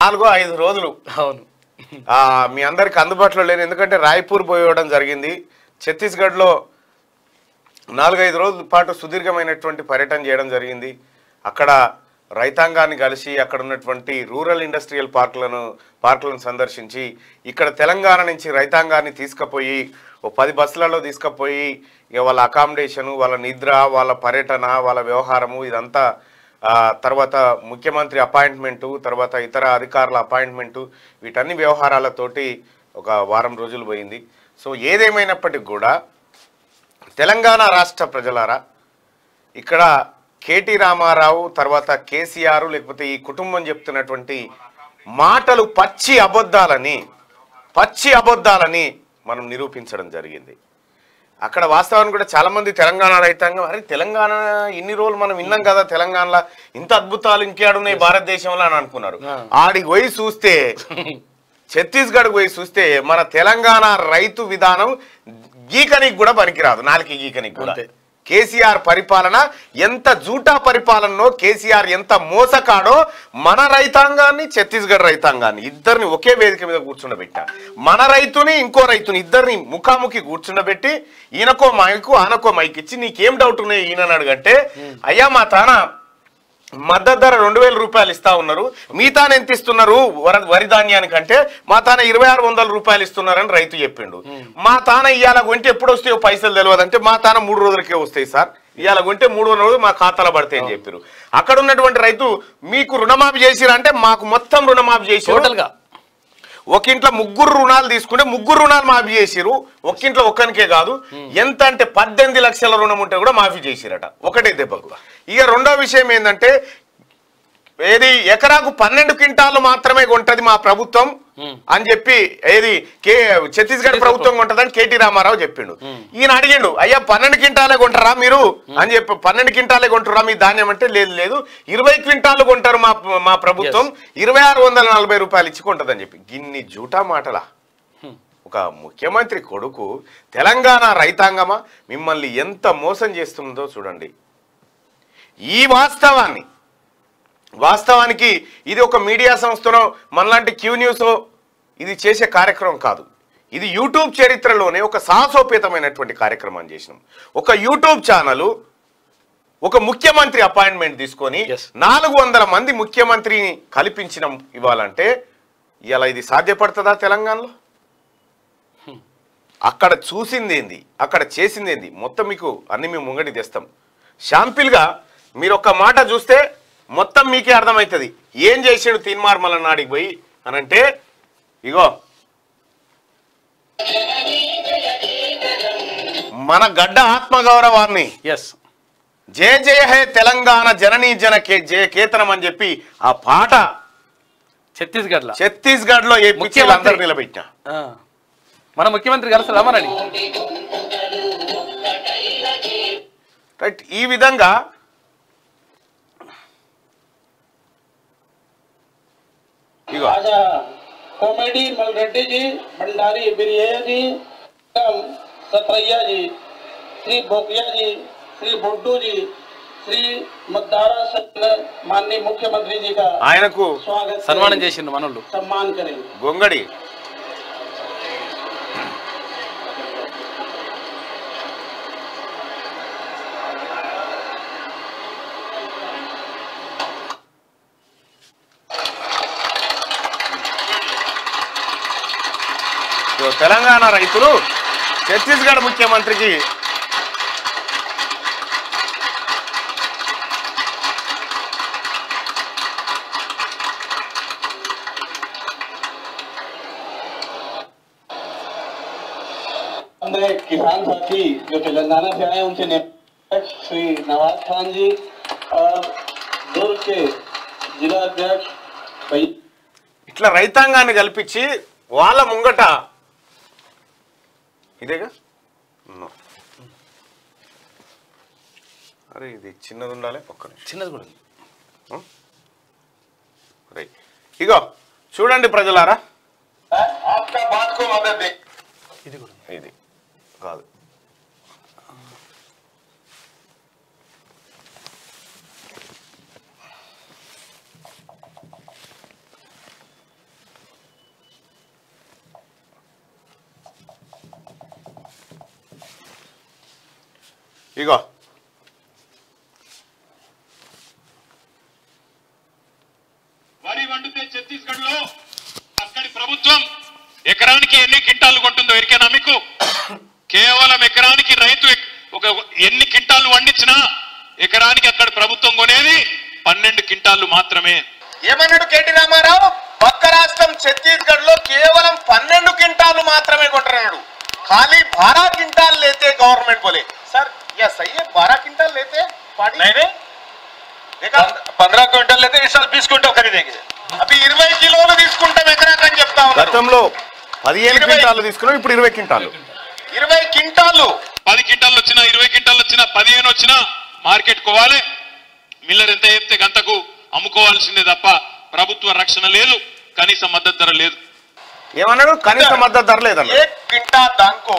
నాలుగో ఐదు రోజులు అవును ఆ, మీ అందరికి అందుబాటులో లేని ఎందుకంటే రాయ్పూర్ పోయడం జరిగింది ఛత్తీస్గఢ్లో నాలుగైదు రోజుల పాటు సుదీర్ఘమైనటువంటి పర్యటన చేయడం జరిగింది అక్కడ రైతాంగాన్ని కలిసి అక్కడ ఉన్నటువంటి రూరల్ ఇండస్ట్రియల్ పార్కులను పార్కులను సందర్శించి ఇక్కడ తెలంగాణ నుంచి రైతాంగాన్ని తీసుకుపోయి ఓ పది బస్సులలో తీసుకుపోయి ఇక వాళ్ళ అకామిడేషను వాళ్ళ నిద్ర వాళ్ళ పర్యటన వాళ్ళ వ్యవహారము ఇదంతా ఆ, తర్వాత ముఖ్యమంత్రి అపాయింట్మెంటు తర్వాత ఇతర అధికారుల అపాయింట్మెంటు వీటన్ని వ్యవహారాలతోటి ఒక వారం రోజులు పోయింది సో ఏదేమైనప్పటికీ కూడా తెలంగాణ రాష్ట్ర ప్రజలారా ఇక్కడ కేటీ రామారావు తర్వాత కేసీఆర్ లేకపోతే ఈ కుటుంబం చెప్తున్నటువంటి మాటలు పచ్చి అబద్ధాలని పచ్చి అబద్ధాలని మనం నిరూపించడం జరిగింది అక్కడ వాస్తవానికి కూడా చాలా మంది తెలంగాణ రైతాంగం అరే తెలంగాణ ఇన్ని రోజులు మనం విన్నాం కదా తెలంగాణలో ఇంత అద్భుతాలు ఇంకేడున్నాయి భారతదేశంలో అని అనుకున్నారు ఆ. ఆడికి పోయి చూస్తే ఛత్తీస్గఢ్ పోయి చూస్తే మన తెలంగాణ రైతు విధానం గీకనికి కూడా పనికిరాదు నాలుగు గీకనికి కూడా అంతే. కేసీఆర్ పరిపాలన ఎంత జూటా పరిపాలనో కేసీఆర్ ఎంత మోసకాడో మన రైతాంగాన్ని ఛత్తీస్గఢ్ రైతాంగాన్ని ఇద్దరిని ఒకే వేదిక మీద కూర్చుండబెట్టా మన రైతుని ఇంకో రైతుని ఇద్దరిని ముఖాముఖి కూర్చుండబెట్టి ఈయనకో మైకు ఆనకో మైక్ ఇచ్చి నీకేం డౌట్ ఉన్నాయి ఈయన అడుగంటే అయ్యా మా తాన మద్దతు ధర రెండు వేల రూపాయలు ఇస్తా ఉన్నారు మీ తాను ఎంత ఇస్తున్నారు వర వరి ధాన్యానికంటే మా తాన ఇరవై ఆరు వందల రూపాయలు ఇస్తున్నారని రైతు చెప్పిండు మా తాన ఇవాళ కొంటే ఎప్పుడు వస్తాయో పైసలు తెలియదు అంటే మా తాన మూడు రోజులకే వస్తాయి సార్ ఇవాళ కొంటే మూడు వందల రోజులు మా ఖాతాలో పడతాయి అని చెప్పారు అక్కడ ఉన్నటువంటి రైతు మీకు రుణమాఫీ చేసిరా అంటే మాకు మొత్తం రుణమాఫీ చేసి టోటల్ గా ఒక ఇంట్లో ముగ్గురు రుణాలు తీసుకుంటే ముగ్గురు రుణాలు మాఫీ చేసిరు ఒక ఇంట్లో ఒక్కనికే కాదు ఎంత అంటే పద్దెనిమిది లక్షల రుణం ఉంటే కూడా మాఫీ చేసిరట ఒకటే దెబ్బకు ఇక రెండో విషయం ఏంటంటే ఏది ఎకరాకు పన్నెండు క్వింటాలు మాత్రమే కొంటది మా ప్రభుత్వం అని చెప్పి ఏది కే ఛత్తీస్గఢ్ ప్రభుత్వం కొంటదని కేటీ రామారావు చెప్పిండు ఈయన అడిగిండు అయ్యా పన్నెండు క్వింటాలే కొంటారా మీరు అని చెప్పి పన్నెండు క్వింటాలే కొంటారా మీ ధాన్యం అంటే లేదు లేదు ఇరవై క్వింటాలు కొంటారు మా మా ప్రభుత్వం ఇరవై ఆరు వందల నలభై రూపాయలు ఇచ్చి కొంటదని చెప్పి గిన్ని జూటా మాటలా ఒక ముఖ్యమంత్రి కొడుకు తెలంగాణ రైతాంగమా మిమ్మల్ని ఎంత మోసం చేస్తుందో చూడండి ఈ వాస్తవాన్ని వాస్తవానికి ఇది ఒక మీడియా సంస్థనో మనలాంటి క్యూ న్యూస్ ఇది చేసే కార్యక్రమం కాదు ఇది యూట్యూబ్ చరిత్రలోనే ఒక సాహసోపేతమైనటువంటి కార్యక్రమం చేసినాం ఒక యూట్యూబ్ ఛానల్ ఒక ముఖ్యమంత్రి అపాయింట్మెంట్ తీసుకొని Yes. నాలుగు వందల మంది ముఖ్యమంత్రిని కల్పించడం ఇవ్వాలంటే ఇలా ఇది సాధ్యపడుతుందా తెలంగాణలో అక్కడ చూసింది ఏంది అక్కడ చేసింది ఏంది మొత్తం మీకు అన్ని మేము ముంగడి తెస్తాం షాంపిల్గా మీరు ఒక్క మాట చూస్తే మొత్తం మీకే అర్థమవుతుంది ఏం చేసాడు తీన్మార్మల నాడికి పోయి అని అంటే ఇగో మన గడ్డ ఆత్మగౌరవాన్ని ఎస్ జయ జయ హే తెలంగాణ జననీ జన కే జయ కేతనం అని చెప్పి ఆ పాట ఛత్తీస్గఢ్ లో ఛత్తీస్గఢ్ లో ఏ ముఖ్యమంత్రి. అందరు నిలబెట్టిన మన ముఖ్యమంత్రి కలిసి రమ్మనండి రైట్ ఈ విధంగా ఇగో राजा कॉमेडी मलरेड्डी जी भंडारी बिरिया जी एवं सत्रैया जी श्री बोकिया जी श्री बुड्डू जी श्री मद्दारा सत्य माननीय मुख्यमंत्री जी का ఆయనకు स्वागत సన్మానం करें, చేసిండు మనోళ్ళు सम्मान करें గొంగడి సో తెలంగాణ రైతులు ఛత్తీస్గఢ్ ముఖ్యమంత్రికి हमारे किसान साथी जो तेलंगाना से आए उनसे अध्यक्ष श्री नवाज खान जी और दुर्ग के जिला अध्यक्ष भैया ఇట్లా రైతాంగాన్ని కల్పించి వాళ్ళ ముంగట ఇదేగా No. అరే ఇది చిన్నది ఉండాలి ఒక్క నిమిషం చిన్నది కూడా ఉంది. రైట్ ఇగో చూడండి ప్రజలారా आपका बात को मदद दे ఇది కూడా ఉంది. ఇది కాదు ఇగో వరి వండితే ఛత్తీస్గఢ్ లో అక్కడి ప్రభుత్వం ఎకరానికి ఎన్ని క్వింటాలు కొంటుందో ఎరికేనా మీకు కేవలం ఎకరానికి రైతు ఎక్- ఒక ఎన్ని క్వింటాలు వండించినా ఎకరానికి అక్కడ ప్రభుత్వం కొనేది పన్నెండు క్వింటాలు మాత్రమే ఏమన్నాడు కేటీ రామారావు పక్క రాష్ట్రం ఛత్తీస్గఢ్ లో కేవలం పన్నెండు క్వింటాలు మాత్రమే కొంటున్నాడు ఖాళీ బారా క్వింటాల్ లేతే గవర్నమెంట్ बोले सर या सही है बारह क्विंटल लेते हैं पानी नहीं नहीं देखा पंद्रह क्विंटल लेते हैं, इस साल बीस क्विंटल खरीदेंगे అవి ఇరవై కిలోలు తీసుకుంటాం ఎకరాకని చెప్తా గతంలో పదిహేను క్వింటాలు తీసుకున్నాం ఇప్పుడు ఇరవై క్వింటాలు ఇరవై క్వింటాలు పది క్వింటాలు వచ్చినా ఇరవై క్వింటాలు వచ్చినా పదిహేను వచ్చినా మార్కెట్ కోవాలి మిల్లర్ ఎంత చెప్తే గంతకు అమ్ముకోవాల్సిందే తప్ప ప్రభుత్వ రక్షణ లేదు కనీస మద్దతు ధర లేదు ఏమన్నాడు కనీస మద్దతు ధర లేదన్న एक क्विंटा दान को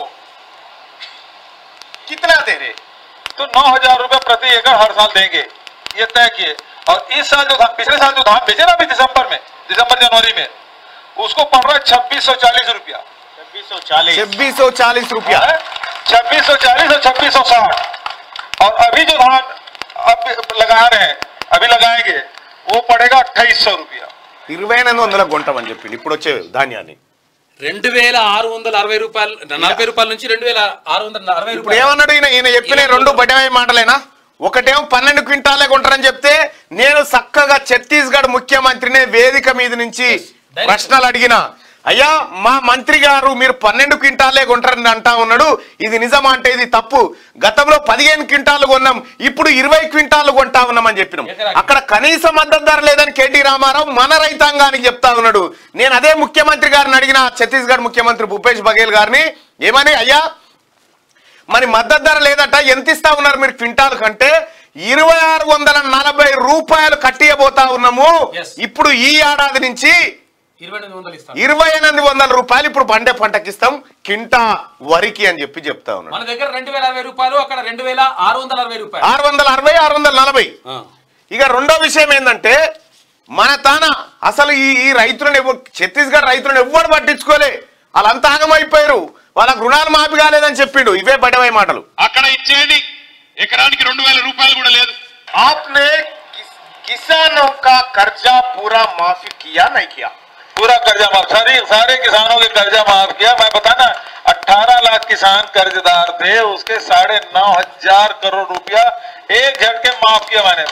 कितना दे रहे तो नौ हजार रूपए प्रति एकड़ हर साल देंगे ये तय किए और इस साल जो धान पिछले साल जो धान बेचे ना अभी दिसंबर में दिसंबर जनवरी में उसको पड़ रहा है छब्बीस सौ चालीस रुपया छब्बीस सौ चालीस छब्बीस सौ चालीस रुपया छब्बीस सौ चालीस और छब्बीस सौ साठ और अभी जो धान अब लगा रहे हैं अभी लगाएंगे वो पड़ेगा अट्ठाईस सौ रुपया ఇరవై ఎనిమిది వందల గుంటమని చెప్పింది ఇప్పుడు వచ్చే ధాన్యాన్ని రెండు వేల ఆరు వందల అరవై రూపాయలు నలభై రూపాయల నుంచి రెండు వేల ఆరు వందల అరవై ఇప్పుడు రూపాయలు ఏమన్నాడు ఈయన ఈయన చెప్పిన ఈ రెండు బడ్డమయ్యే మాటలేనా ఒకటేమో పన్నెండు క్వింటాలే కొంటారని చెప్తే నేను చక్కగా ఛత్తీస్గఢ్ ముఖ్యమంత్రినే వేదిక మీద నుంచి Direct. ప్రశ్నలు అడిగిన అయ్యా మా మంత్రి గారు మీరు పన్నెండు క్వింటాలే కొంటారని అంటా ఉన్నాడు ఇది నిజమా అంటే ఇది తప్పు గతంలో పదిహేను క్వింటాలు కొన్నాం ఇప్పుడు ఇరవై క్వింటాలు కొంటా ఉన్నామని చెప్పినాం ఎకరాకి. అక్కడ కనీస మద్దతు ధర లేదని కేటీ రామారావు మన రైతాంగానికి చెప్తా ఉన్నాడు నేను అదే ముఖ్యమంత్రి గారిని అడిగిన ఛత్తీస్గఢ్ ముఖ్యమంత్రి భూపేష్ బఘేల్ గారిని ఏమని అయ్యా మరి మద్దతు ధర లేదట ఎంత ఇస్తా ఉన్నారు మీరు క్వింటాల్ కంటే ఇరవై ఆరు వందల నలభై రూపాయలు కట్టియబోతా ఉన్నాము Yes. ఇప్పుడు ఈ ఏడాది నుంచి ఇరవై ఎనిమిది వందలు ఇస్తాను ఇరవై ఎనిమిది వందల రూపాయలు ఇప్పుడు పండే పంటకి ఇస్తాం కింటా వరికి అని చెప్పి చెప్తా ఉన్నాడు మన దగ్గర రెండు వేల అరవై రూపాయలు అక్కడ రెండు వేల ఆరు వందల అరవై రూపాయలు ఆరు వందల అరవై ఆరు వందల నలభై ఆ. ఇక రెండో విషయం ఏంటంటే మన తాన అసలు ఈ ఈ రైతులను ఎవ్వ- ఛత్తీస్గఢ్ రైతులను ఎవ్వరు పట్టించుకోలే వాళ్ళంతా ఆగమైపోయారు వాళ్ళకు రుణాలు మాఫీ కాలేదని చెప్పిండు ఇవే బడవై మాటలు అక్కడ ఇచ్చేది ఎకరానికి రెండు వేల రూపాయలు కూడా లేదు आपने किस- किसानों का कर्जा पूरा माफी किया नहीं किया पूरा कर्जा माफ सारे सारे किसानों के कर्जा माफ किया मैं बताना अठारह लाख किसान कर्जदार थे उसके साढ़े नौ हजार करोड़ रुपया एक झटके माफ किया मैंने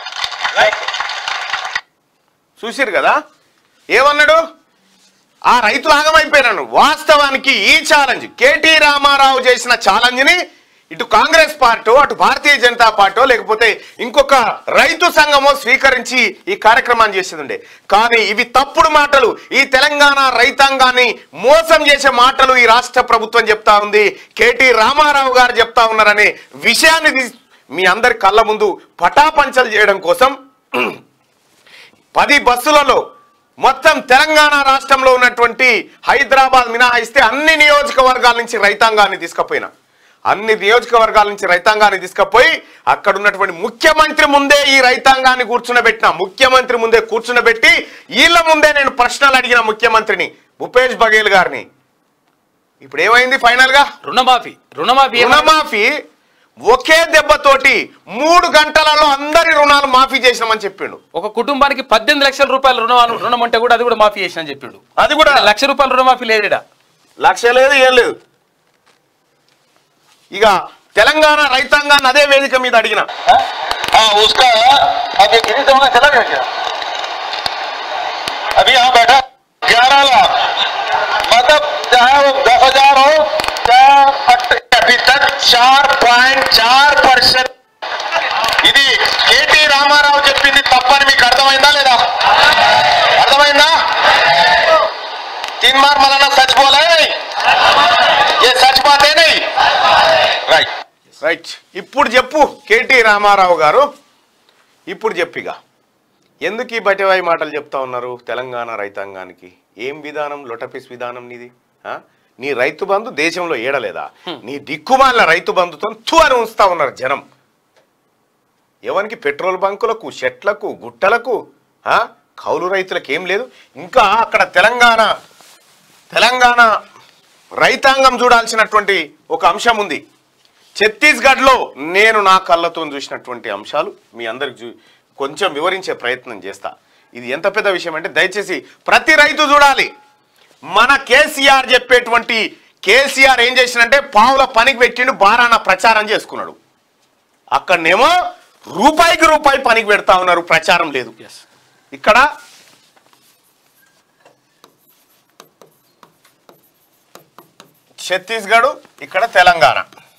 చూసిరు కదా ఏమన్నాడు ఆ రైతులు ఆగమైపోయినాను వాస్తవానికి ఈ ఛాలెంజ్ కేటీ రామారావు చేసిన ఛాలెంజ్ ని ఇటు కాంగ్రెస్ పార్టీ అటు భారతీయ జనతా పార్టీ లేకపోతే ఇంకొక రైతు సంఘమో స్వీకరించి ఈ కార్యక్రమాన్ని చేసేది ఉండే కానీ ఇవి తప్పుడు మాటలు ఈ తెలంగాణ రైతాంగాన్ని మోసం చేసే మాటలు ఈ రాష్ట్ర ప్రభుత్వం చెప్తా ఉంది కేటీ రామారావు గారు చెప్తా ఉన్నారనే విషయాన్ని తీస్- మీ అందరి కళ్ళ ముందు పటాపంచలు చేయడం కోసం పది బస్సులలో మొత్తం తెలంగాణ రాష్ట్రంలో ఉన్నటువంటి హైదరాబాద్ మినహాయిస్తే అన్ని నియోజకవర్గాల నుంచి రైతాంగాన్ని తీసుకుపోయినా అన్ని నియోజకవర్గాల నుంచి రైతాంగాన్ని తీసుకుపోయి అక్కడ ఉన్నటువంటి ముఖ్యమంత్రి ముందే ఈ రైతాంగాన్ని కూర్చునబెట్టిన ముఖ్యమంత్రి ముందే కూర్చునబెట్టి వీళ్ళ ముందే నేను ప్రశ్నలు అడిగిన ముఖ్యమంత్రిని భూపేష్ బఘేల్ గారిని ఇప్పుడు ఏమైంది ఫైనల్ గా రుణమాఫీ రుణమాఫీ ఏమన్నా? రుణమాఫీ ఒకే దెబ్బతోటి మూడు గంటలలో అందరి రుణాలు మాఫీ చేసినామని చెప్పిండు ఒక కుటుంబానికి పద్దెనిమిది లక్షల రూపాయల రుణం రుణం అంటే కూడా అది కూడా మాఫీ చేసిన చెప్పిండు అది కూడా లక్ష రూపాయల రుణమాఫీ లేడా లక్ష లేదు ఏం లేదు ఇక తెలంగాణ రైతాంగాన్ని అదే వేదిక మీద అడిగిన हाँ हाँ, उसका अब ये गिरी जमाना चला गया क्या अभी यहाँ बैठा ग्यारह लाख मतलब चाहे वो दस हजार हो चाहे अट- अभी तक चार పాయింట్ చార్ పర్సెంట్ ఇది కేటీ రామారావు చెప్పింది తప్పని మీకు అర్థమైందా లేదా అర్థమైందా तीन बार मौलाना सच बोला है नहीं ये सच बात है नहीं రైట్ రైట్ ఇప్పుడు చెప్పు కేటీ రామారావు గారు ఇప్పుడు చెప్పిగా ఎందుకు ఈ బటివాయి మాటలు చెప్తా ఉన్నారు తెలంగాణ రైతాంగానికి ఏం విధానం లొటపిస్ విధానం నీది ఆ? నీ రైతు బంధు దేశంలో ఏడలేదా నీ దిక్కుమాలిన రైతు బంధుతో తు అని ఉంచుతా ఉన్నారు జనం ఎవరికి పెట్రోల్ బంకులకు షెట్లకు గుట్టలకు ఆ? కౌలు రైతులకు ఏం లేదు ఇంకా అక్కడ తెలంగాణ తెలంగాణ రైతాంగం చూడాల్సినటువంటి ఒక అంశం ఉంది ఛత్తీస్గఢ్లో నేను నా కళ్ళతో చూసినటువంటి అంశాలు మీ అందరికి చూ కొంచెం వివరించే ప్రయత్నం చేస్తా ఇది ఎంత పెద్ద విషయం అంటే దయచేసి ప్రతి రైతు చూడాలి మన కేసీఆర్ చెప్పేటువంటి కేసీఆర్ ఏం చేసినంటే పావుల పనికి పెట్టిండు బారాన ప్రచారం చేసుకున్నాడు అక్కడనేమో రూపాయికి రూపాయి పనికి పెడతా ఉన్నారు ప్రచారం లేదు ఎస్ ఇక్కడ ఛత్తీస్గఢ్ ఇక్కడ తెలంగాణ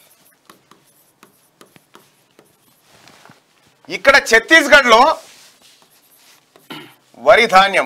ఇక్కడ ఛత్తీస్గఢ్లో వరి ధాన్యం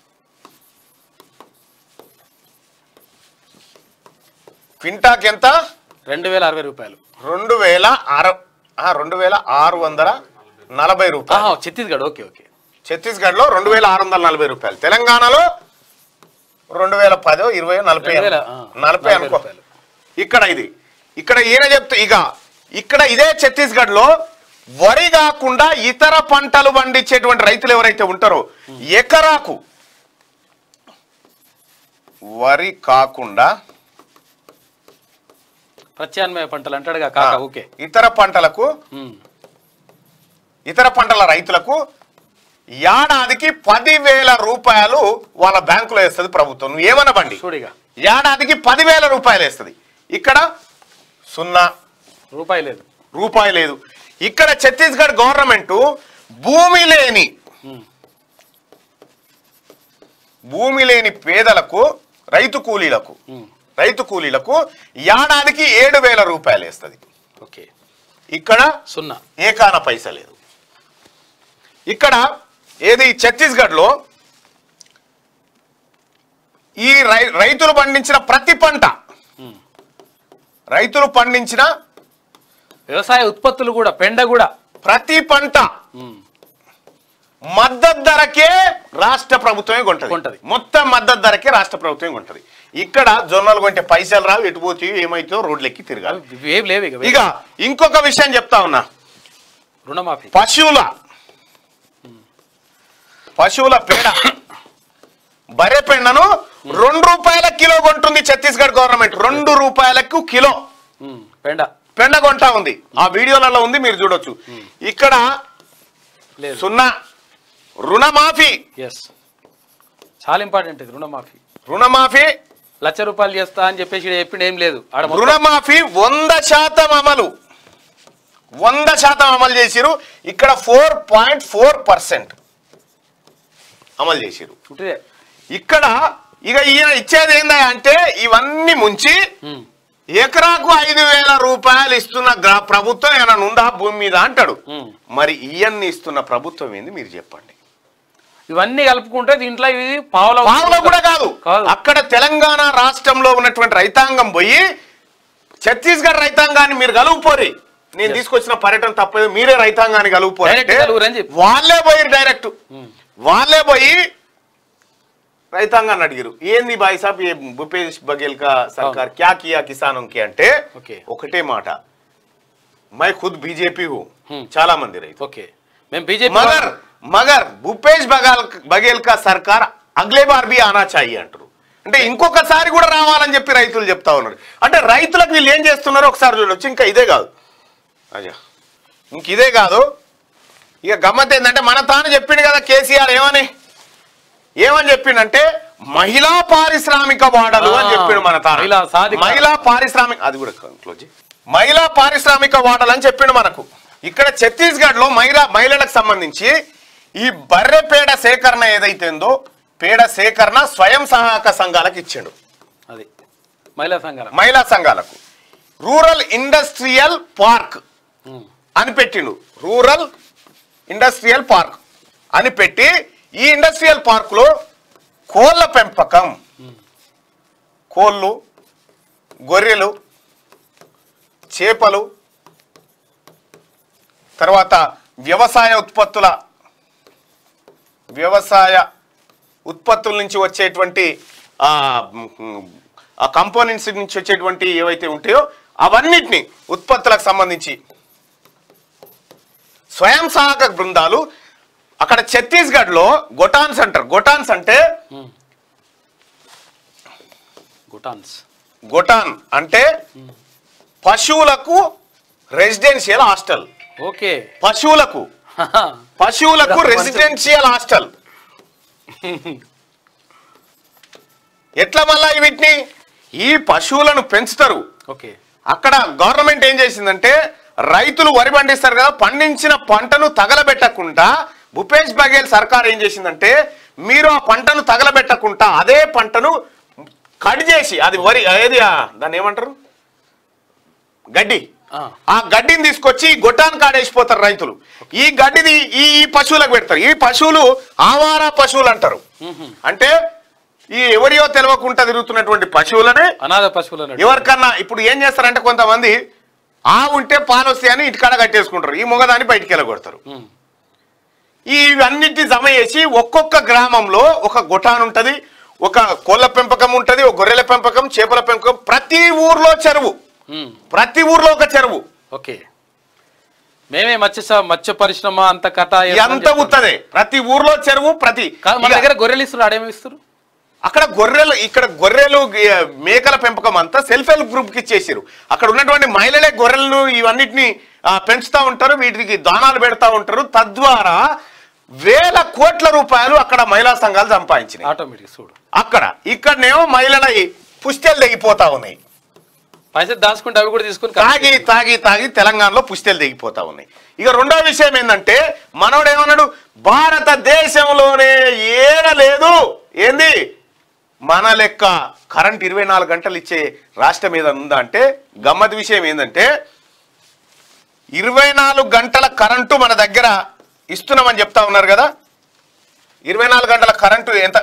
క్వింటాకి ఎంత రెండు వేల అరవై రూపాయలు రెండు వేల అర ఆ, రెండు వేల ఆరు వందల నలభై రూపాయలు ఆహా, ఛత్తీస్గఢ్ ఓకే ఓకే ఛత్తీస్గఢ్లో రెండు వేల ఆరు వందల నలభై రూపాయలు తెలంగాణలో రెండు వేల పదో ఇరవై నలభై రెండు వేల, అనుకో. ఆ, నలభై నలభై అనుకో రూపాయలు. ఇక్కడ ఇది ఇక్కడ ఈయన చెప్తే ఇక ఇక్కడ ఇదే ఛత్తీస్గఢ్లో వరి కాకుండా ఇతర పంటలు పండించేటువంటి రైతులు ఎవరైతే ఉంటారో ఎకరాకు వరి కాకుండా ప్రత్యామ్నాయ పంటలు అంటాడుగా కాక ఆ, ఓకే ఇతర పంటలకు ఉమ్. ఇతర పంటల రైతులకు ఏడాదికి పదివేల రూపాయలు వాళ్ళ బ్యాంకులో వేస్తుంది ప్రభుత్వం నువ్వు ఏమనబండి చూడిగా ఏడాదికి పదివేల రూపాయలు వేస్తుంది ఇక్కడ సున్నా రూపాయి లేదు రూపాయి లేదు ఇక్కడ ఛత్తీస్గఢ్ గవర్నమెంట్ భూమి లేని ఉమ్. భూమి లేని పేదలకు రైతు కూలీలకు ఉమ్. రైతు కూలీలకు ఏడాదికి ఏడు వేల రూపాయలు వేస్తుంది ఓకే ఇక్కడ సున్నా ఏకాన పైస లేదు ఇక్కడ ఏది ఛత్తీస్గఢ్లో ఈ రై రైతులు పండించిన ప్రతి పంట ఉమ్. రైతులు పండించిన వ్యవసాయ ఉత్పత్తులు కూడా పెండ కూడా ప్రతి పంట ఉమ్. మద్దతు ధరకే రాష్ట్ర ప్రభుత్వమే కొంటది కొంటది. మొత్తం మద్దతు ధరకే రాష్ట్ర ప్రభుత్వమే కొంటది ఇక్కడ జొన్నలు కొంటే పైసలు రావు ఎటు పోతే ఏమైతే రోడ్లెక్కి తిరగాలి ఇవి ఏం లేవు ఇక ఇక ఇంకొక విషయం చెప్తా ఉన్నా రుణమాఫీ పశువుల పశువుల పేడ బర్రె పెండను రెండు రూపాయల కిలో కొంటుంది ఛత్తీస్గఢ్ గవర్నమెంట్ రెండు రూపాయలకు కిలో ఉమ్. పెండ పెండ కొంటా ఉంది ఆ వీడియోలలో ఉంది మీరు చూడొచ్చు ఇక్కడ లేదు సున్నా రుణమాఫీ ఎస్ చాలా ఇంపార్టెంట్ ఇది రుణమాఫీ రుణమాఫీ లక్ష రూపాయలు చేస్తా అని చెప్పేసి ఈడ చెప్పిండు ఏం లేదు ఆడ మొత్తం రుణమాఫీ వంద శాతం అమలు వంద శాతం అమలు చేసిరు ఇక్కడ ఫోర్ పాయింట్ ఫోర్ పర్సెంట్ అమలు చేసిరు ఉట్టిదే. ఇక్కడ ఇక ఈయన ఇచ్చేది ఏందా అంటే ఇవన్నీ ముంచి ఉమ్. ఎకరాకు ఐదు వేల రూపాయలు ఇస్తున్న గ్రా- ప్రభుత్వం ఏమైనా ఉందా భూమి మీద అంటాడు ఉమ్. మరి ఇవన్నీ ఇస్తున్న ప్రభుత్వం ఏంది మీరు చెప్పండి ఇవన్నీ కలుపుకుంటే దీంట్లో ఇది పావుల పావులో కూడా కాదు కాదు. అక్కడ తెలంగాణ రాష్ట్రంలో ఉన్నటువంటి రైతాంగం పోయి ఛత్తీస్గఢ్ రైతాంగాన్ని మీరు కలుపుపోరి నేను తీసుకొచ్చిన పర్యటన తప్పదు మీరే రైతాంగాన్ని కలుపుపోరి Direct అంటే కలుపురని చెప్పు. వాళ్ళే పోయి డైరెక్ట్ ఉమ్. వాళ్ళే పోయి రైతాంగాన్ని అడిగారు ఏంది బాయ్ సాబ్ ఏ భూపేష్ బఘేల్ కా సర్కార్ క్యా కియా కిసానం కి అంటే ఓకే. ఒకటే మాట మై ఖుద్ బీజేపీ హూ Hmm. చాలా మంది రైతు ఓకే మేము బీజేపీ मगर मगर భూపేష్ బఘాల్ బఘేల్ కా సర్కార్ అగ్లే బార్ బి ఆనా చాయి అంటారు అంటే ఇంకొకసారి కూడా రావాలని చెప్పి రైతులు చెప్తా ఉన్నారు అంటే రైతులకు వీళ్ళు ఏం చేస్తున్నారో ఒకసారి చూడొచ్చు ఇంకా ఇదే కాదు అజా ఇంక ఇదే కాదు ఇక గమ్మత్ ఏంటంటే మన తాను చెప్పిండు కదా కేసీఆర్ ఏమని ఏమని చెప్పిండంటే మహిళా పారిశ్రామిక వాడలు అని ఆ, చెప్పిండు మన తాను మహిళా సాధికార. మహిళా పారిశ్రామిక అది కూడా క్లోజ్ చేయి. మహిళా పారిశ్రామిక వాడలు అని చెప్పిండు మనకు ఇక్కడ ఛత్తీస్గఢ్ లో మహిళా మహిళలకు సంబంధించి ఈ బర్రె పేడ సేకరణ ఏదైతేందో పేడ సేకరణ స్వయం సహాయక సంఘాలకు ఇచ్చిండు అది మహిళా సంఘాల మహిళా సంఘాలకు రూరల్ ఇండస్ట్రియల్ పార్క్ ఉమ్. అని పెట్టిండు రూరల్ ఇండస్ట్రియల్ పార్క్ అని పెట్టి ఈ ఇండస్ట్రియల్ పార్కులో కోళ్ళ పెంపకం కోళ్ళు గొర్రెలు చేపలు తర్వాత వ్యవసాయ ఉత్పత్తుల వ్యవసాయ ఉత్పత్తుల నుంచి వచ్చేటువంటి ఆ, మ్, ఆ కంపోనెంట్స్ నుంచి వచ్చేటువంటి ఏవైతే ఉంటాయో అవన్నిటిని ఉత్పత్తులకు సంబంధించి స్వయం సహాయక బృందాలు అక్కడ ఛత్తీస్గఢ్లో గొటాన్స్ అంటారు గొటాన్స్ అంటే గుటాన్స్ గొటాన్ అంటే పశువులకు రెసిడెన్షియల్ హాస్టల్ ఓకే పశువులకు పశువులకు రెసిడెన్షియల్ హాస్టల్ ఎట్లా మళ్ళా వీటిని ఈ పశువులను పెంచుతారు ఓకే అక్కడ గవర్నమెంట్ ఏం చేసిందంటే రైతులు వరి పండిస్తారు కదా పండించిన పంటను తగలబెట్టకుండా భూపేష్ బఘేల్ సర్కార్ ఏం చేసిందంటే మీరు ఆ పంటను తగలబెట్టకుండా అదే పంటను కట్ చేసి అది వరి ఏది ఆ, దాన్ని ఏమంటారు గడ్డి ఆ. ఆ గడ్డిని తీసుకొచ్చి గొట్టాన్ని కాడేసిపోతారు రైతులు ఈ గడ్డిని ఈ ఈ పశువులకు పెడతారు ఈ పశువులు ఆవారా పశువులు అంటారు అంటే ఈ ఎవరియో తెలియకుండా తిరుగుతున్నటువంటి పశువులనే అనాథ పశువులు అన్నట్టు ఎవరికన్నా ఇప్పుడు ఏం చేస్తారంటే కొంతమంది ఆ ఉంటే పాలు వస్తాయని ఇంటికాడ కట్టేసుకుంటారు ఈ మొగదాన్ని బయటికి వెళ్ళగొడతారు ఉమ్. ఈ ఇవన్నిటిని జమ చేసి ఒక్కొక్క గ్రామంలో ఒక గుటాన్ ఉంటది ఒక కోళ్ళ పెంపకం ఉంటది ఒక గొర్రెల పెంపకం చేపల పెంపకం ప్రతి ఊర్లో చెరువు ఉమ్. ప్రతి ఊర్లో ఒక చెరువు ఓకే మేమే మత్స్య స- మత్స్య పరిశ్రమ అంత కథ ఎంత ఉత్తదే ప్రతి ఊర్లో చెరువు ప్రతి కాదు మన ఇక దగ్గర గొర్రెలు ఇస్తున్నారు ఆడేమి ఇస్తారు అక్కడ గొర్రెలు ఇక్కడ గొర్రెలు గి- మేకల పెంపకం అంతా సెల్ఫ్ హెల్ప్ గ్రూప్ కి ఇచ్చేసారు అక్కడ ఉన్నటువంటి మహిళలే గొర్రెలను ఇవన్నిటిని ఆ, పెంచుతా ఉంటారు వీటికి దానాలు పెడతా ఉంటారు తద్వారా వేల కోట్ల రూపాయలు అక్కడ మహిళా సంఘాలు సంపాదించినాయి ఆటోమేటిక్ చూడు అక్కడ ఇక్కడనేమో మహిళల పుస్తెలు తెగిపోతా ఉన్నాయి పైసలు దాచుకుంటే అవి కూడా తీసుకుని తాగి తాగి తాగి తెలంగాణలో పుస్తెలు తెగిపోతా ఉన్నాయి ఇక రెండో విషయం ఏంటంటే మనోడు ఏమన్నాడు భారతదేశంలోనే ఏడ లేదు ఏంది మన లెక్క కరెంట్ ఇరవై నాలుగు గంటలు ఇచ్చే రాష్ట్రం ఏదైనా ఉందా అంటే గమ్మత్ విషయం ఏంటంటే ఇరవై నాలుగు గంటల కరెంటు మన దగ్గర ఇస్తున్నామని చెప్తా ఉన్నారు కదా ఇరవై నాలుగు గంటల కరెంటు ఎంత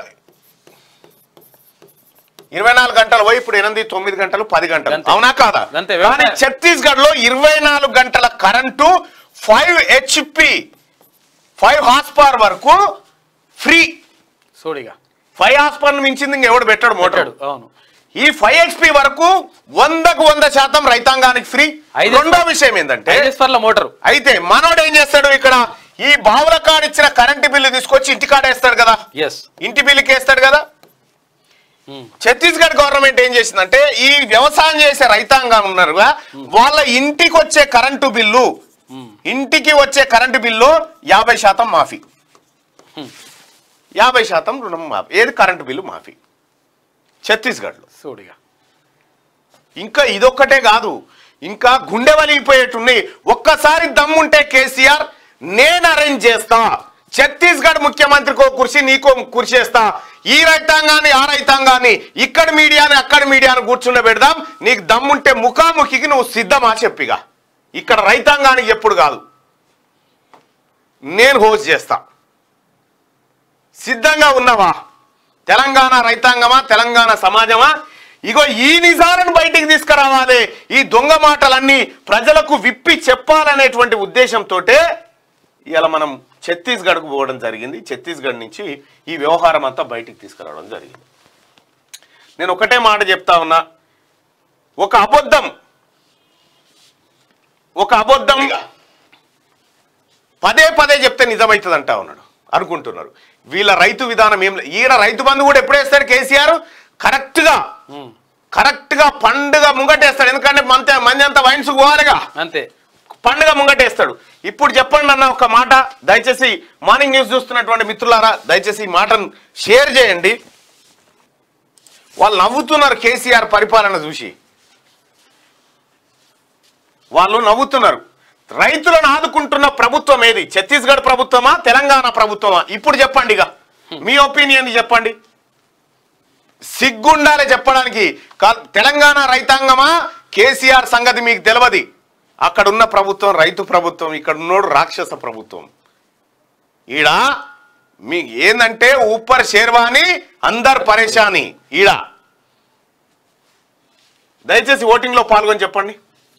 ఇరవై నాలుగు గంటలు పోయి ఇప్పుడు ఎనిమిది తొమ్మిది గంటలు పది గంటలు అంతే. అవునా కాదా అంతే. కానీ ఛత్తీస్గఢ్ లో ఇరవై నాలుగు గంటల current five HP five horse power వరకు ఫ్రీ చూడిగా ఫైవ్ హార్స్ పవర్ మించింది ఇంకెవడు పెట్టాడు మోటాడు పెట్టాడు అవును ఈ ఫైవ్ హెచ్పి వరకు వందకు వంద శాతం రైతాంగానికి ఫ్రీ ఐదు రెండో విషయం ఏంటంటే ఐదు స్పర్ల మోటారు అయితే మనోడు ఏం చేస్తాడు ఇక్కడ ఈ బావుల కాడ ఇచ్చిన కరెంటు బిల్లు తీసుకొచ్చి ఇంటి కాడ వేస్తాడు కదా ఎస్ ఇంటి బిల్లుకి వేస్తాడు కదా ఛత్తీస్గఢ్ గవర్నమెంట్ ఏం చేసిందంటే ఈ వ్యవసాయం చేసే రైతాంగం ఉన్నారు కదా, వాళ్ళ ఇంటికి వచ్చే కరెంటు బిల్లు ఇంటికి వచ్చే కరెంటు బిల్లు యాభై శాతం మాఫీ యాభై శాతం రుణం మాఫీ ఏది కరెంటు బిల్లు మాఫీ ఛత్తీస్గఢ్లో చూడిగా ఇంకా ఇదొక్కటే కాదు ఇంకా గుండె వలిగిపోయేట్టున్నాయి ఒక్కసారి దమ్ముంటే కేసీఆర్ నేను అరేంజ్ చేస్తా ఛత్తీస్గఢ్ ముఖ్యమంత్రికో కుర్చీ నీకో కుర్చీ వేస్తా ఈ రైతాంగాన్ని ఆ రైతాంగాన్ని ఇక్కడ మీడియాని అక్కడ మీడియాని కూర్చుండబెడదాం నీకు దమ్ముంటే ముఖాముఖికి నువ్వు సిద్ధమా చెప్పిగా ఇక్కడ రైతాంగానికి ఎప్పుడు కాదు నేను హోస్ట్ చేస్తా సిద్ధంగా ఉన్నావా తెలంగాణ రైతాంగమా తెలంగాణ సమాజమా ఇగో ఈ నిజాలను బయటికి తీసుకురావాలి ఈ దొంగ మాటలన్నీ ప్రజలకు విప్పి చెప్పాలనేటువంటి ఉద్దేశంతో ఇవాళ మనం ఛత్తీస్గఢ్కు పోవడం జరిగింది ఛత్తీస్గఢ్ నుంచి ఈ వ్యవహారం అంతా బయటికి తీసుకురావడం జరిగింది నేను ఒకటే మాట చెప్తా ఉన్నా ఒక అబద్ధం ఒక అబద్ధం పదే పదే చెప్తే నిజమవుతుంది అంటా ఉన్నాడు అనుకుంటున్నారు వీళ్ళ రైతు విధానం ఏం లేదు ఈయన రైతు బంధు కూడా ఎప్పుడు వేస్తాడు కేసీఆర్ కరెక్ట్ గా కరెక్ట్ గా పండుగ ముంగటేస్తాడు ఎందుకంటే మంత మంది అంతా వైన్స్ పోవాలిగా అంతే పండుగ ముంగటేస్తాడు ఇప్పుడు చెప్పండి అన్న ఒక మాట దయచేసి మార్నింగ్ న్యూస్ చూస్తున్నటువంటి మిత్రులారా దయచేసి ఈ మాటను షేర్ చేయండి వాళ్ళు నవ్వుతున్నారు కేసీఆర్ పరిపాలన చూసి వాళ్ళు నవ్వుతున్నారు రైతులను ఆదుకుంటున్న ప్రభుత్వం ఏది ఛత్తీస్గఢ్ ప్రభుత్వమా తెలంగాణ ప్రభుత్వమా ఇప్పుడు చెప్పండి ఇక మీ ఒపీనియన్ చెప్పండి సిగ్గుండాలి చెప్పడానికి కా- తెలంగాణ రైతాంగమా కేసీఆర్ సంగతి మీకు తెలియదు అక్కడ ఉన్న ప్రభుత్వం రైతు ప్రభుత్వం ఇక్కడ ఉన్నోడు రాక్షస ప్రభుత్వం ఈడ మీ ఏందంటే ఊపర్ షేర్వాని అందర్ పరేషాని ఈడ దయచేసి ఓటింగ్ లో పాల్గొని చెప్పండి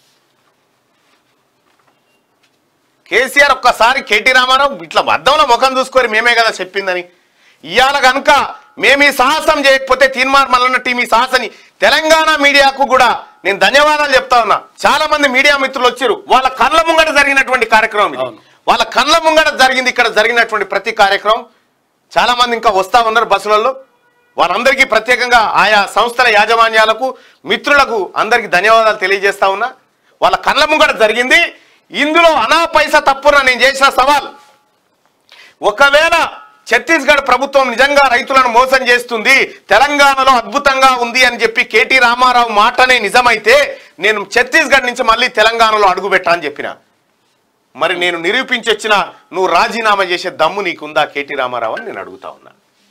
కేసీఆర్ ఒక్కసారి కేటీ రామారావు ఇట్లా అద్దంలో ముఖం చూసుకొని మేమే కదా చెప్పిందని ఇవాళ కనుక మేము ఈ సాహసం చేయకపోతే తీర్మార్ మల్లన్న టీం ఈ సాహసని తెలంగాణ మీడియాకు కూడా నేను ధన్యవాదాలు చెప్తా ఉన్నా చాలా మంది మీడియా మిత్రులు వచ్చారు వాళ్ళ కళ్ళ ముంగట జరిగినటువంటి కార్యక్రమం ఇది. అవును. వాళ్ళ కళ్ళ ముంగట జరిగింది ఇక్కడ జరిగినటువంటి ప్రతి కార్యక్రమం చాలా మంది ఇంకా వస్తా ఉన్నారు బస్సులలో వారందరికీ ప్రత్యేకంగా ఆయా సంస్థల యాజమాన్యాలకు మిత్రులకు అందరికీ ధన్యవాదాలు తెలియజేస్తా ఉన్నా వాళ్ళ కళ్ళ ముంగట జరిగింది ఇందులో అనా పైసా తప్పున నేను చేసిన సవాల్ ఒకవేళ ఛత్తీస్గఢ్ ప్రభుత్వం నిజంగా రైతులను మోసం చేస్తుంది తెలంగాణలో అద్భుతంగా ఉంది అని చెప్పి కేటీ రామారావు మాటనే నిజమైతే నేను ఛత్తీస్గఢ్ నుంచి మళ్ళీ తెలంగాణలో అడుగు పెట్టా అని చెప్పిన మరి నేను నిరూపించి వచ్చిన నువ్వు రాజీనామా చేసే దమ్ము నీకుందా కేటీ రామారావు అని నేను అడుగుతా ఉన్నా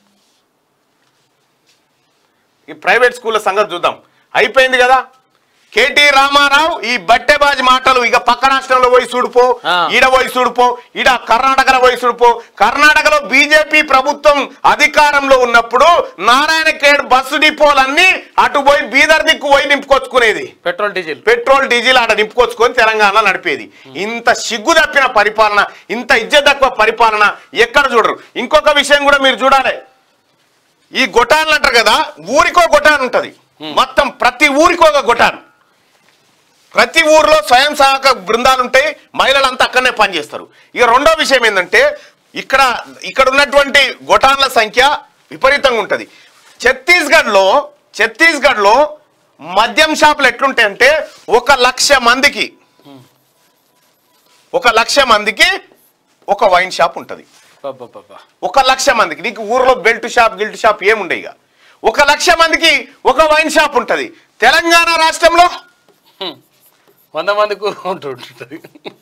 ఈ ప్రైవేట్ స్కూళ్ళ సంగతి చూద్దాం అయిపోయింది కదా కేటీ రామారావు ఈ బట్టెబాజి మాటలు ఇక పక్క రాష్ట్రంలో పోయి చూడుపో ఆ. ఈడ పోయి చూడుపో ఈడ కర్ణాటకలో పోయి చూడుపో కర్ణాటకలో బీజేపీ ప్రభుత్వం అధికారంలో ఉన్నప్పుడు నారాయణ ఖేడ్ బస్సు డిపోలన్నీ అటు పోయి బీదర్ దిక్కు పోయి నింపుకొచ్చుకునేది పెట్రోల్ డీజిల్ పెట్రోల్ డీజిల్ ఆడ నింపుకొచ్చుకొని తెలంగాణ నడిపేది ఇంత సిగ్గు తప్పిన పరిపాలన ఇంత ఇజ్జత్ తక్కువ పరిపాలన ఎక్కడ చూడరు ఇంకొక విషయం కూడా మీరు చూడాలి ఈ గొటాన్లు అంటారు కదా ఊరికో గొటాన్ ఉంటది మొత్తం ప్రతి ఊరికో ఒక గొటాన్ ప్రతి ఊర్లో స్వయం సహాయక బృందాలు ఉంటాయి మహిళలంతా అక్కడనే పనిచేస్తారు ఇక రెండో విషయం ఏంటంటే ఇక్కడ ఇక్కడ ఉన్నటువంటి గొటాన్ల సంఖ్య విపరీతంగా ఉంటుంది ఛత్తీస్గఢ్లో ఛత్తీస్గఢ్లో మద్యం షాపులు ఎట్లుంటాయంటే ఒక లక్ష మందికి ఒక లక్ష మందికి ఒక వైన్ షాప్ ఉంటుంది బాబా ఒక లక్ష మందికి నీకు ఊర్లో బెల్ట్ షాప్ గిల్ట్ షాప్ ఏముండే ఇక ఒక లక్ష మందికి ఒక వైన్ షాప్ ఉంటుంది తెలంగాణ రాష్ట్రంలో వంద మందికి ఉంటుంటుంది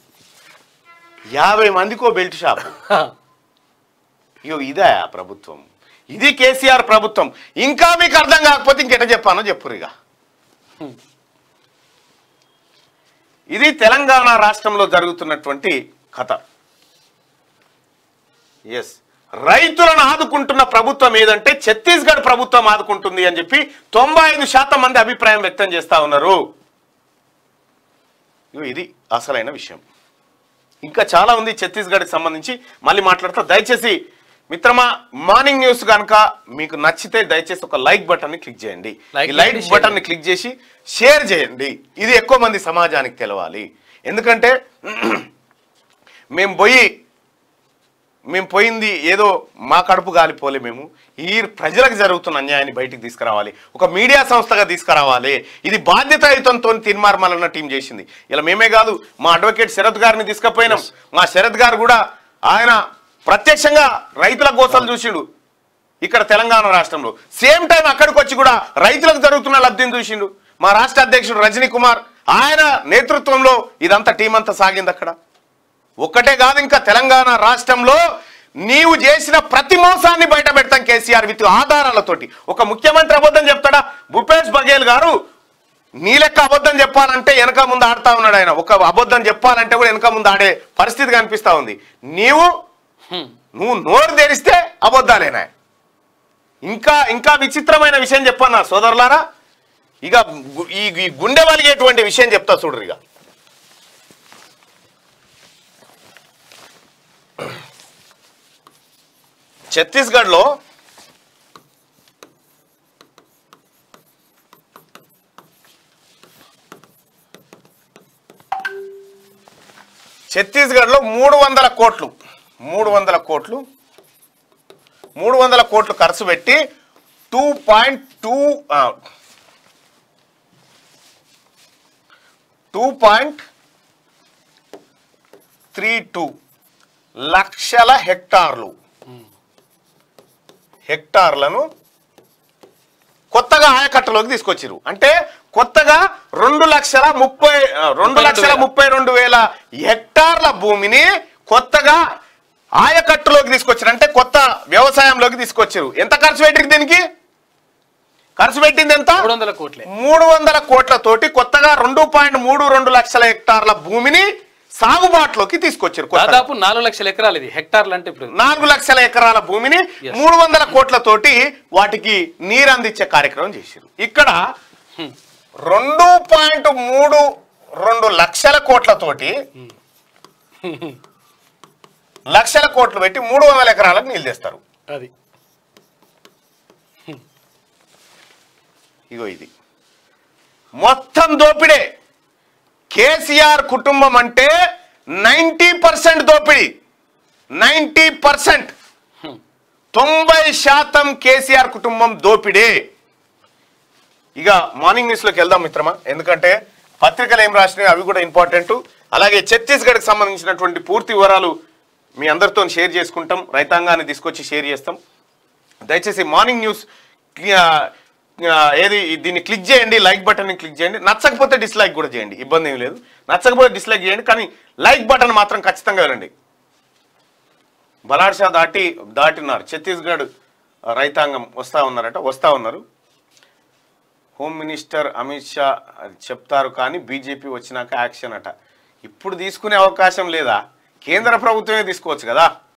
యాభై మందికో బెల్ట్ షాప్ ఇగో ఇదే ఆ ప్రభుత్వం ఇది కేసీఆర్ ప్రభుత్వం ఇంకా మీకు అర్థం కాకపోతే ఇంకెట చెప్పానో చెప్పురు ఇక ఇది తెలంగాణ రాష్ట్రంలో జరుగుతున్నటువంటి కథ ఎస్ రైతులను ఆదుకుంటున్న ప్రభుత్వం ఏదంటే ఛత్తీస్గఢ్ ప్రభుత్వం ఆదుకుంటుంది అని చెప్పి తొంభై ఐదు శాతం మంది అభిప్రాయం వ్యక్తం చేస్తా ఉన్నారు ఇగో ఇది అసలైన విషయం ఇంకా చాలా ఉంది ఛత్తీస్గఢ్కి సంబంధించి మళ్ళీ మాట్లాడతా దయచేసి మిత్రమా మార్నింగ్ న్యూస్ కనుక మీకు నచ్చితే దయచేసి ఒక లైక్ బటన్ ని క్లిక్ చేయండి Like ఈ లైక్ చేయండి, share బటన్ ని క్లిక్ చేసి షేర్ చేయండి ఇది ఎక్కువ మంది సమాజానికి తెలవాలి ఎందుకంటే మేము పోయి మేము పోయింది ఏదో మా కడుపు గాలిపోలే మేము ఈ ప్రజలకు జరుగుతున్న అన్యాయాన్ని బయటికి తీసుకురావాలి ఒక మీడియా సంస్థగా తీసుకురావాలి ఇది బాధ్యతాయుతంతో తీర్మార్మాలన్న టీం చేసింది ఇలా మేమే కాదు మా అడ్వకేట్ శరత్ గారిని తీసుకుపోయినాం మా శరత్ గారు కూడా ఆయన ప్రత్యక్షంగా రైతుల గోసాలు చూసిండు ఇక్కడ తెలంగాణ రాష్ట్రంలో సేమ్ టైం అక్కడికి వచ్చి కూడా రైతులకు జరుగుతున్న లబ్ధిని చూసిండు మా రాష్ట్ర అధ్యక్షుడు రజనీ కుమార్ ఆయన నేతృత్వంలో ఇదంతా టీం అంతా సాగింది అక్కడ ఒక్కటే కాదు ఇంకా తెలంగాణ రాష్ట్రంలో నీవు చేసిన ప్రతి మోసాన్ని బయట పెడతాం కేసీఆర్ విత్ ఆధారాలతోటి ఒక ముఖ్యమంత్రి అబద్ధం చెప్తాడా భూపేష్ బఘేల్ గారు నీ లెక్క అబద్ధం చెప్పాలంటే వెనక ముందు ఆడుతా ఉన్నాడు ఆయన ఒక అబద్ధం చెప్పాలంటే కూడా వెనక ముందు ఆడే పరిస్థితి కనిపిస్తా ఉంది నీవు నువ్వు నోరు తెరిస్తే అబద్ధాలేనా ఇంకా ఇంకా విచిత్రమైన విషయం చెప్పన్నా సోదరులారా ఇక గు- ఈ ఈ గుండె వలిగేటువంటి విషయం చెప్తా చూడరు ఇక ఛత్తీస్గఢ్లో ఛత్తీస్గఢ్లో మూడు వందల కోట్లు మూడు వందల కోట్లు మూడు వందల కోట్లు ఖర్చు పెట్టి two point two two point three two లక్షల హెక్టార్లు హెక్టార్లను కొత్తగా ఆయకట్టలోకి తీసుకొచ్చిరు అంటే కొత్తగా రెండు లక్షల ముప్పై ఆ, రెండు లక్షల ముప్పై రెండు వేల హెక్టార్ల భూమిని కొత్తగా ఆయకట్టులోకి తీసుకొచ్చారు అంటే కొత్త వ్యవసాయంలోకి తీసుకొచ్చారు ఎంత ఖర్చు పెట్టింది దీనికి ఖర్చు పెట్టింది ఎంత మూడు వందల కోట్లే మూడు వందల కోట్లతోటి కొత్తగా రెండు పాయింట్ మూడు రెండు లక్షల హెక్టార్ల భూమిని సాగుబాటులోకి తీసుకొచ్చారు కొత్తగా. దాదాపు నాలుగు లక్షల ఎకరాలు ఇది హెక్టార్లు అంటే ఇప్పుడు నాలుగు లక్షల ఎకరాల భూమిని Yes. మూడు వందల కోట్లతోటి వాటికి నీరు అందించే కార్యక్రమం చేశారు ఇక్కడ రెండు పాయింట్ మూడు రెండు లక్షల కోట్లతోటి లక్షల కోట్లు పెట్టి మూడు వందల ఎకరాలకు నీళ్ళు తెస్తారు అది ఇగో ఇది మొత్తం దోపిడే కేసీఆర్ కుటుంబం అంటే నైంటీ పర్సెంట్ దోపిడీ నైంటీ పర్సెంట్ తొంభై శాతం కేసీఆర్ కుటుంబం దోపిడే ఇక మార్నింగ్ న్యూస్లోకి వెళ్దాం మిత్రమా ఎందుకంటే పత్రికలు ఏం రాసినాయి అవి కూడా ఇంపార్టెంట్ అలాగే ఛత్తీస్గఢ్కి సంబంధించినటువంటి పూర్తి వివరాలు మీ అందరితో షేర్ చేసుకుంటాం రైతాంగాన్ని తీసుకొచ్చి షేర్ చేస్తాం దయచేసి మార్నింగ్ న్యూస్ ఆ, ఆ, ఏది దీన్ని క్లిక్ చేయండి లైక్ బటన్ని క్లిక్ చేయండి నచ్చకపోతే డిస్లైక్ కూడా చేయండి ఇబ్బంది ఏం లేదు నచ్చకపోతే డిస్లైక్ చేయండి కానీ లైక్ బటన్ మాత్రం ఖచ్చితంగా వెళ్ళండి బలాడ్షా దాటి దాటినారు ఛత్తీస్గఢ్ రైతాంగం వస్తా ఉన్నారట వస్తా ఉన్నారు హోమ్ మినిస్టర్ అమిత్ షా చెప్తారు కానీ బీజేపీ వచ్చినాక యాక్షన్ అట ఇప్పుడు తీసుకునే అవకాశం లేదా కేంద్ర ప్రభుత్వమే తీసుకోవచ్చు కదా